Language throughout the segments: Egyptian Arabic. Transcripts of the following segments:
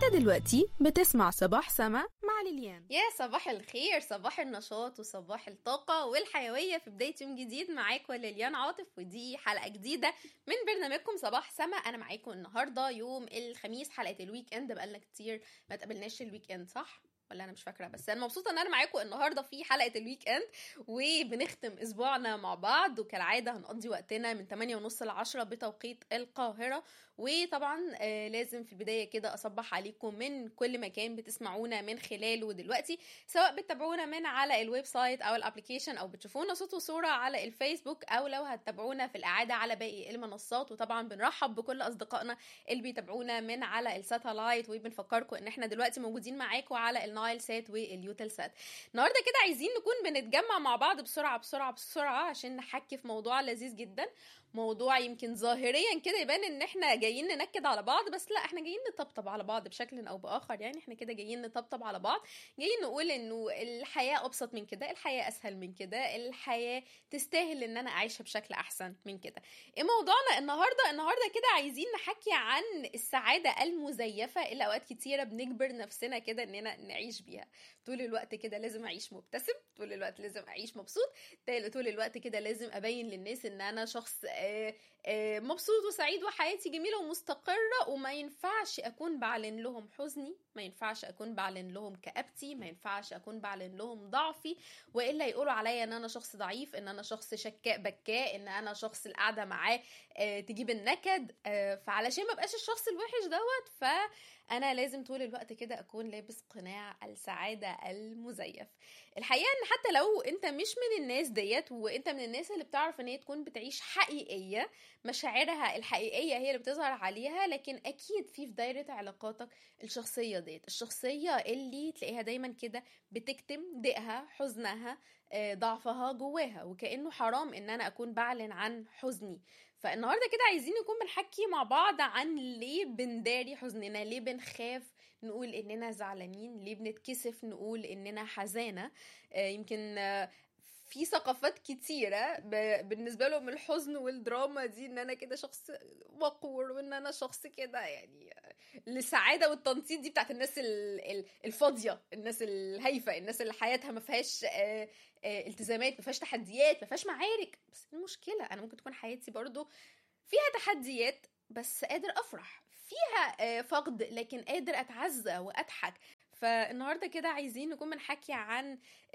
انت دلوقتي بتسمع صباح سما مع ليليان يا صباح الخير صباح النشاط وصباح الطاقة والحيوية في بداية يوم جديد معاكم ليليان عاطف ودي حلقة جديدة من برنامجكم صباح سما أنا معاكم النهاردة يوم الخميس حلقة الويك إند بقالنا كتير ما تقابلناش الويك إند صح؟ ولا انا مش فاكره بس انا مبسوطه ان انا معاكم النهارده في حلقه الويك اند وبنختم اسبوعنا مع بعض وكالعاده هنقضي وقتنا من 8 ونص ل 10 بتوقيت القاهره وطبعا آه لازم في البدايه كده اصبح عليكم من كل مكان بتسمعونا من خلاله دلوقتي سواء بتتابعونا من على الويب سايت او الابلكيشن او بتشوفونا صوت وصوره على الفيسبوك او لو هتتابعونا في الاعاده على باقي المنصات وطبعا بنرحب بكل اصدقائنا اللي بيتابعونا من على الساتلايت وبنفكركم ان احنا دلوقتي موجودين معاكم على النايل سات واليوتل سات النهارده كده عايزين نكون بنتجمع مع بعض بسرعه بسرعه بسرعه عشان نحكي في موضوع لذيذ جدا موضوع يمكن ظاهريا كده يبان ان احنا جايين ننكد على بعض بس لا احنا جايين نطبطب على بعض بشكل او باخر يعني احنا كده جايين نطبطب على بعض جايين نقول انه الحياه ابسط من كده الحياه اسهل من كده الحياه تستاهل ان انا اعيشها بشكل احسن من كده ايه موضوعنا النهارده النهارده كده عايزين نحكي عن السعاده المزيفه اللي اوقات كتيره بنجبر نفسنا كده اننا نعيش بيها طول الوقت كده لازم اعيش مبتسم طول الوقت لازم اعيش مبسوط طول الوقت كده لازم ابين للناس ان انا شخص مبسوط وسعيد وحياتي جميله ومستقره وما ينفعش اكون بعلن لهم حزني ما ينفعش اكون بعلن لهم كابتي ما ينفعش اكون بعلن لهم ضعفي والا يقولوا عليا ان انا شخص ضعيف ان انا شخص شكاء بكاء ان انا شخص القعده معاه تجيب النكد فعلشان ما بقاش الشخص الوحش دوت فانا لازم طول الوقت كده اكون لابس قناع السعاده المزيف الحقيقه ان حتى لو انت مش من الناس ديت وانت من الناس اللي بتعرف ان هي تكون بتعيش حقيقيه مشاعرها الحقيقيه هي اللي بتظهر عليها لكن اكيد في في دايره علاقاتك الشخصيه ديت الشخصيه اللي تلاقيها دايما كده بتكتم ضيقها حزنها ضعفها جواها وكانه حرام ان انا اكون بعلن عن حزني فالنهارده كده عايزين نكون بنحكي مع بعض عن ليه بنداري حزننا ليه بنخاف نقول اننا زعلانين ليه بنتكسف نقول اننا حزانه يمكن في ثقافات كتيرة بالنسبة لهم الحزن والدراما دي ان انا كده شخص وقور وان انا شخص كده يعني السعادة والتنطيط دي بتاعت الناس الفاضية الناس الهايفة الناس اللي حياتها ما فيهاش التزامات ما فيهاش تحديات ما فيهاش معارك بس المشكلة انا ممكن تكون حياتي برضو فيها تحديات بس قادر افرح فيها فقد لكن قادر اتعزى واضحك فالنهارده كده عايزين نكون بنحكي عن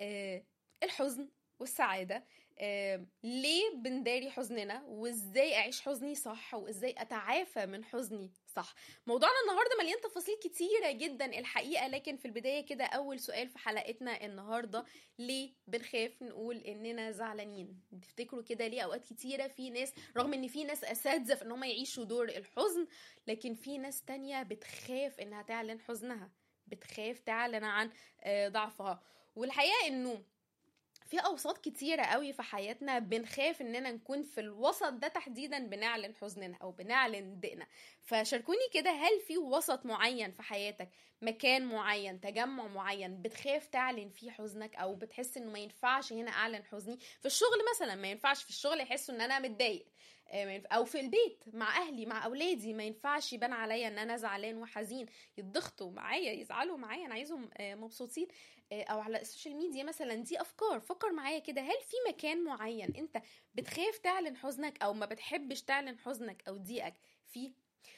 الحزن والسعادة آه، ليه بنداري حزننا وازاي اعيش حزني صح وازاي اتعافى من حزني صح موضوعنا النهارده مليان تفاصيل كتيره جدا الحقيقه لكن في البدايه كده اول سؤال في حلقتنا النهارده ليه بنخاف نقول اننا زعلانين تفتكروا كده ليه اوقات كتيره في ناس رغم ان في ناس اساتذه في ان هم يعيشوا دور الحزن لكن في ناس تانية بتخاف انها تعلن حزنها بتخاف تعلن عن آه، ضعفها والحقيقه انه في اوساط كتيره قوي في حياتنا بنخاف اننا نكون في الوسط ده تحديدا بنعلن حزننا او بنعلن ضيقنا فشاركوني كده هل في وسط معين في حياتك مكان معين تجمع معين بتخاف تعلن فيه حزنك او بتحس انه ما ينفعش هنا اعلن حزني في الشغل مثلا ما ينفعش في الشغل يحسوا ان انا متضايق آه، ما ينف- او في البيت مع اهلي مع اولادي ما ينفعش يبان عليا ان انا زعلان وحزين يتضغطوا معايا يزعلوا معايا انا عايزهم آه، مبسوطين آه، او على السوشيال ميديا مثلا دي افكار فكر معايا كده هل في مكان معين انت بتخاف تعلن حزنك او ما بتحبش تعلن حزنك او ضيقك فيه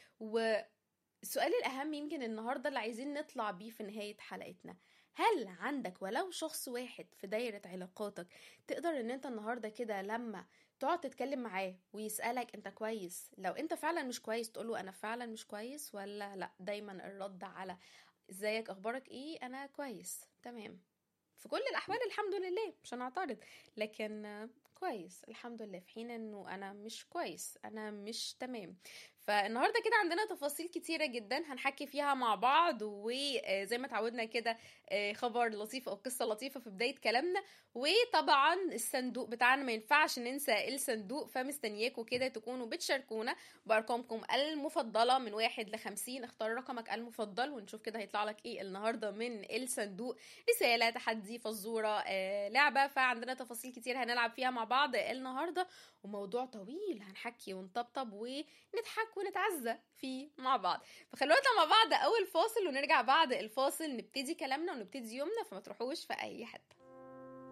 والسؤال الاهم يمكن النهارده اللي عايزين نطلع بيه في نهايه حلقتنا هل عندك ولو شخص واحد في دايره علاقاتك تقدر ان انت النهارده كده لما تقعد تتكلم معاه ويسألك انت كويس لو انت فعلا مش كويس تقوله انا فعلا مش كويس ولا لا دايما الرد على ازيك اخبارك ايه انا كويس تمام في كل الاحوال الحمد لله مش هنعترض لكن آه، كويس الحمد لله في حين انه انا مش كويس انا مش تمام فالنهارده كده عندنا تفاصيل كتيره جدا هنحكي فيها مع بعض وزي ما اتعودنا كده آه، خبر لطيف او قصه لطيفه في بدايه كلامنا وطبعا الصندوق بتاعنا ما ينفعش ننسى الصندوق فمستنياكم كده تكونوا بتشاركونا بارقامكم المفضله من واحد لخمسين اختار رقمك المفضل ونشوف كده هيطلع لك ايه النهارده من الصندوق رساله تحدي فزوره آه، لعبه فعندنا تفاصيل كتير هنلعب فيها مع بعض النهارده وموضوع طويل هنحكي ونطبطب ونضحك ونتعزى فيه مع بعض فخلونا نطلع مع بعض اول فاصل ونرجع بعد الفاصل نبتدي كلامنا ونبتدي يومنا فما تروحوش في اي حته